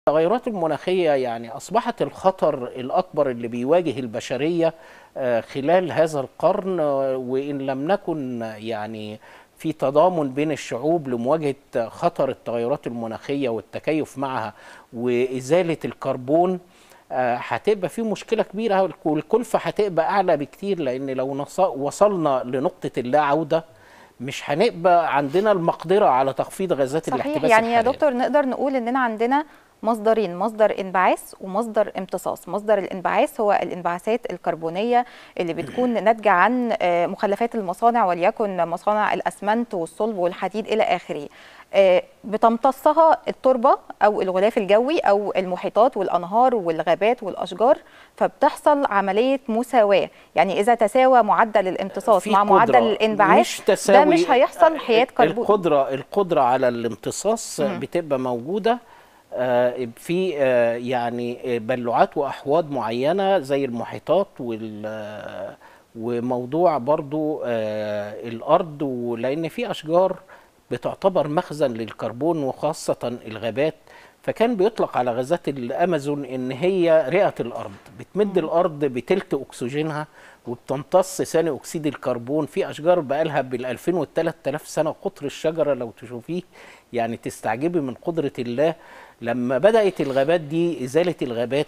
التغيرات المناخية يعني أصبحت الخطر الأكبر اللي بيواجه البشرية آه، خلال هذا القرن آه، وإن لم نكن يعني في تضامن بين الشعوب لمواجهة خطر التغيرات المناخية والتكيف معها وإزالة الكربون آه، هتبقى في مشكلة كبيرة والكلفة هتبقى أعلى بكتير لأن لو نص- وصلنا لنقطة اللا عودة مش هنبقى عندنا المقدرة على تخفيض غازات صحيح الاحتباس يعني يا الحراري. دكتور نقدر نقول اننا عندنا مصدرين مصدر انبعاث ومصدر امتصاص مصدر الانبعاث هو الانبعاثات الكربونيه اللي بتكون ناتجه عن آه، مخلفات المصانع وليكن مصانع الاسمنت والصلب والحديد الى اخره آه، بتمتصها التربه او الغلاف الجوي او المحيطات والانهار والغابات والاشجار فبتحصل عمليه مساواه يعني اذا تساوى معدل الامتصاص في مع معدل قدرة الانبعاث مش ده تساوي مش هيحصل حياه كربون القدرة القدرة على الامتصاص بتبقى موجودة آه، في آه، يعني بلوعات وأحواض معينة زي المحيطات وال آه، وموضوع برضو آه، الأرض ولأن في أشجار بتعتبر مخزن للكربون وخاصة الغابات فكان بيطلق على غازات الامازون ان هي رئه الارض بتمد الارض بتلت اكسجينها وبتمتص ثاني اكسيد الكربون في اشجار بقالها بال 2000 وال 3000 سنه قطر الشجره لو تشوفيه يعني تستعجبي من قدره الله لما بدات الغابات دي ازاله الغابات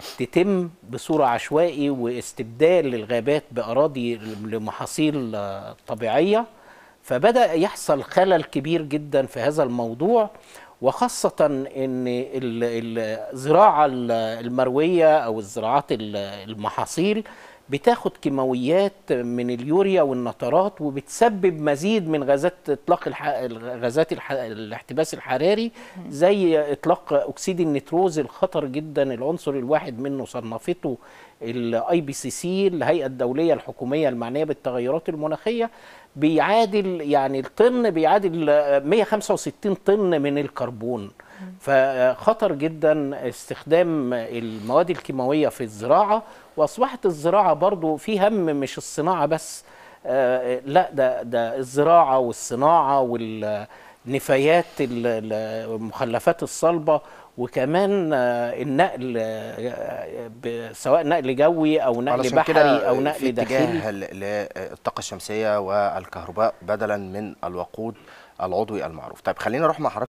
تتم بصوره عشوائي واستبدال للغابات باراضي لمحاصيل آه، طبيعيه فبدأ يحصل خلل كبير جدا في هذا الموضوع وخاصة ان ال- الزراعة ال- المروية او الزراعات ال- المحاصيل بتاخد كيماويات من اليوريا والنترات وبتسبب مزيد من غازات اطلاق الح... غازات الح... الاحتباس الحراري زي اطلاق اكسيد النيتروز الخطر جدا العنصر الواحد منه صنفته الاي بي سي سي الهيئه الدوليه الحكوميه المعنيه بالتغيرات المناخيه بيعادل يعني الطن بيعادل 165 طن من الكربون فخطر جدا استخدام المواد الكيماويه في الزراعه واصبحت الزراعه برضو في هم مش الصناعه بس آه، لا ده ده الزراعه والصناعه والنفايات ال- ال- المخلفات الصلبه وكمان آه، النقل آه، ب- سواء نقل جوي او نقل علشان بحري كده او في نقل داخلي اتجاه ل- للطاقة الشمسية والكهرباء بدلا من الوقود العضوي المعروف طيب خلينا نروح مع حضرتك